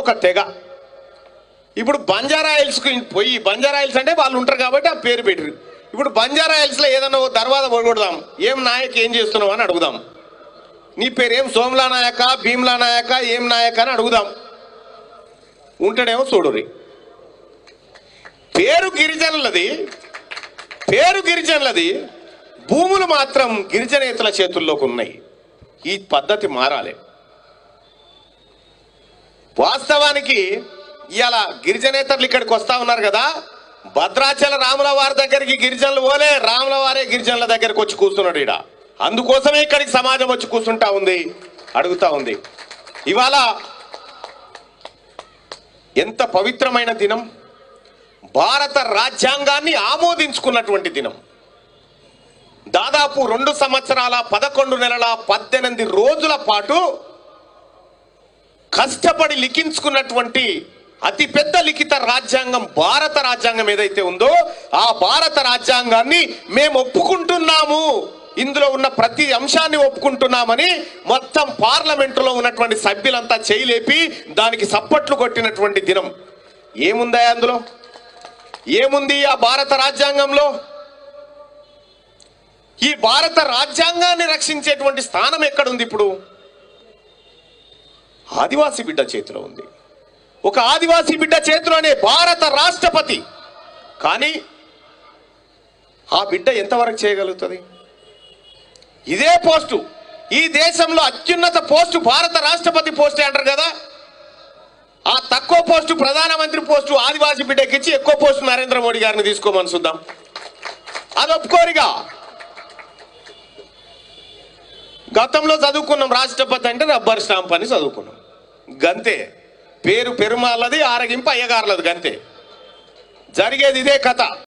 ఒక తెగ ఇప్పుడు బంజారా హిల్స్కి పోయి బంజారా హిల్స్ అంటే వాళ్ళు ఉంటారు కాబట్టి ఆ పేరు పెట్టారు ఇప్పుడు బంజారా హిల్స్లో ఏదన్నా ఓ దర్వాజా పొడగొడదాం ఏం నాయక్ ఏం చేస్తున్నావు అని అడుగుదాం నీ పేరు ఏం సోమ్లా నాయక భీమ్లా నాయక ఏం నాయక అని అడుగుదాం ఉంటాడేమో చూడురి పేరు గిరిజనులది పేరు గిరిజనులది భూములు మాత్రం గిరిజనేతల చేతుల్లోకి ఉన్నాయి ఈ పద్ధతి మారాలి వాస్తవానికి ఇవాళ గిరిజనేతలు ఇక్కడికి వస్తా ఉన్నారు కదా భద్రాచల రాముల వారి దగ్గరికి గిరిజనులు పోలే రాముల వారే గిరిజనుల దగ్గరికి వచ్చి కూర్చున్నాడు ఈడ అందుకోసమే ఇక్కడికి సమాజం వచ్చి కూర్చుంటా ఉంది అడుగుతా ఉంది ఇవాళ ఎంత పవిత్రమైన దినం భారత రాజ్యాంగాన్ని ఆమోదించుకున్నటువంటి దినం దాదాపు రెండు సంవత్సరాల పదకొండు నెలల పద్దెనిమిది రోజుల పాటు కష్టపడి లిఖించుకున్నటువంటి అతి పెద్ద లిఖిత రాజ్యాంగం భారత రాజ్యాంగం ఏదైతే ఉందో ఆ భారత రాజ్యాంగాన్ని మేము ఒప్పుకుంటున్నాము ఇందులో ఉన్న ప్రతి అంశాన్ని ఒప్పుకుంటున్నామని మొత్తం పార్లమెంటులో ఉన్నటువంటి సభ్యులంతా చేయలేపి దానికి సప్పట్లు కొట్టినటువంటి దినం ఏముందా అందులో ఏముంది ఆ భారత రాజ్యాంగంలో ఈ భారత రాజ్యాంగాన్ని రక్షించేటువంటి స్థానం ఎక్కడుంది ఇప్పుడు ఆదివాసి బిడ్డ చేతిలో ఉంది ఒక ఆదివాసి బిడ్డ చేతిలోనే భారత రాష్ట్రపతి కానీ ఆ బిడ్డ ఎంతవరకు చేయగలుగుతుంది ఇదే పోస్టు ఈ దేశంలో అత్యున్నత పోస్టు భారత రాష్ట్రపతి పోస్టే అంటారు కదా ఆ తక్కువ పోస్టు ప్రధానమంత్రి పోస్టు ఆదివాసి బిడ్డకి ఇచ్చి ఎక్కువ పోస్టు నరేంద్ర మోడీ గారిని తీసుకోమని చూద్దాం అది ఒప్పుకోరిగా గతంలో చదువుకున్నాం రాష్ట్రపతి అంటే రబ్బర్ స్టాంప్ అని చదువుకున్నాం గంతే పేరు పెరుమాలది ఆరగింపు అయ్యగారులది గంతే జరిగేది ఇదే కథ